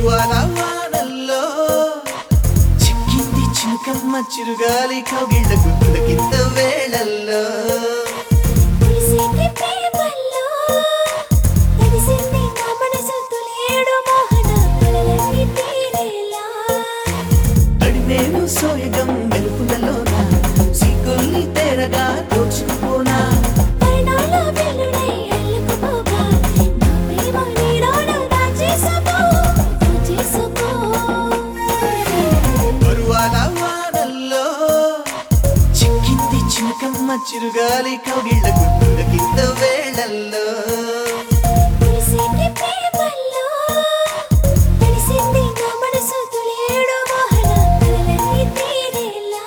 పరువాల వానల్లో చిక్కింది చినుకమ్మ చిరుగాలి కౌగిళ్ళ గుర్తులకింత వేళల్లో తెలిసింది ప్రేమల్లో తెలిసింది నా మనసు తొలేడు మోహన కలలన్నీ తీరేలా అడినేను సోయగం మెరుపులలోన సిగ్గుల్ని తెరగా దోచుకుపోనా పరిణాల వెల్లుడై అల్లుకుపోగా నా ప్రేమ నీడోన దాచేసుకో దాచేసుకో పరువాల వానల్లో చిక్కింది చినుకమ్మ చిరుగాలి కౌగిళ్ళ గుర్తులకింత వేళల్లో తెలిసింది ప్రేమల్లో తెలిసింది నా మనసు తొలేడు మోహన కలలన్నీ తీరేలా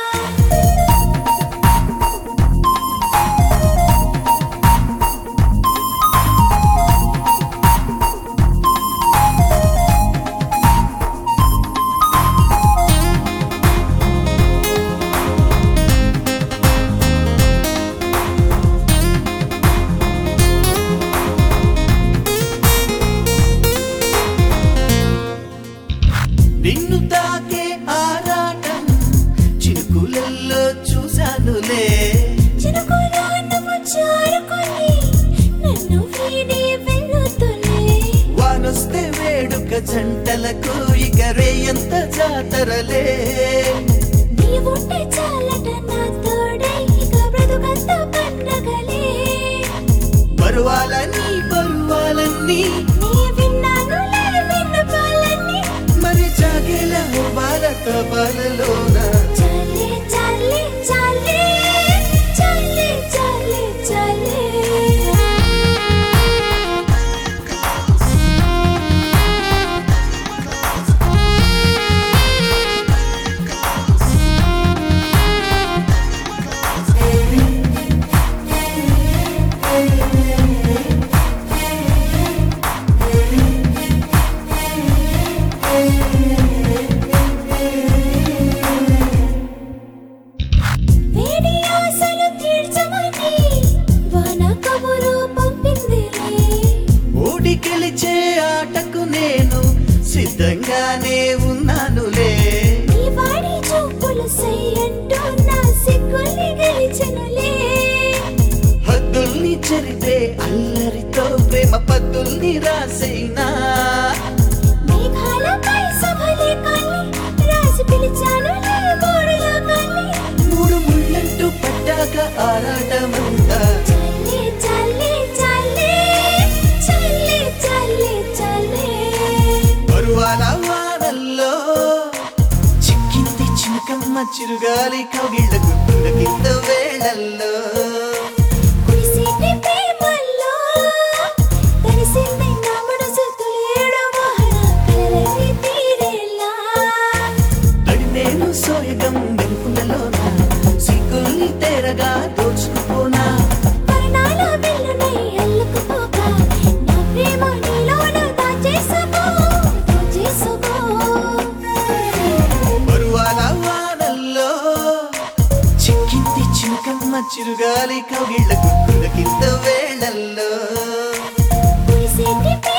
నిన్ను తాకే ఆరాటం చినుకులలో చూశానులే చినుకులో నువ్వు జారుకొని నన్ను వీడి వెళ్ళుతులే వానొస్తే వేడుక జంటలకు ఇక రేయంత జాతరలే నీవుంటే చాలట నా తోడై ఇక బ్రతుకంత పండగలే పరువాలని పరువాలన్నీ నీ విన్నానులే విన్నపాలన్నీ మరి జాగేల భారత బాలలోన చాలే చాలే చాలే చాలే చాలే చాలే వేడి ఆశలు తీర్చమని వాన కబురు పంపిందిలే ఓడి గెలిచే ఆటకు నేను సిద్ధంగానే ఉన్నానులే నీ వాడి చూపులు సై అంటూ నా సిగ్గుల్ని గెలిచెనులే హద్దుల్ని చెరిపే అల్లరితో ప్రేమ పద్దుల్ని రాసైనా మేఘాలపై సభలే కాలి రాసి పిలిచానులే గోడలో కాలి మూడు ముళ్ళంటూ పట్టాక ఆరాటమంతా చల్లే చల్లే చల్లే చల్లే చల్లే చల్లే పరువాల వానల్లో చిక్కింది చినుకమ్మ చిరుగాలి కౌగిళ్ళ గుర్తుల కింద వేళల్లో కురిసేటి ప్రేమల్లో తడిసింది నా మనసు తొలియేడు మోహన కలలన్నీ తీరేలా అడి నేను సోయగం మెరుపులలోన సిగ్గుల్ని తెరగా దోచుకుపోనా పరిణాల వెల్లునై అల్లుకుపోగా నా ప్రేమ నీలోన దాచేసుకో దాచేసుకో పరువాల వానల్లో చిక్కింది చినుకమ్మ చిరుగాలి కౌగిళ్ళ గుర్తుల కింద వేళల్లో కురిసేటి ప్రేమల్లో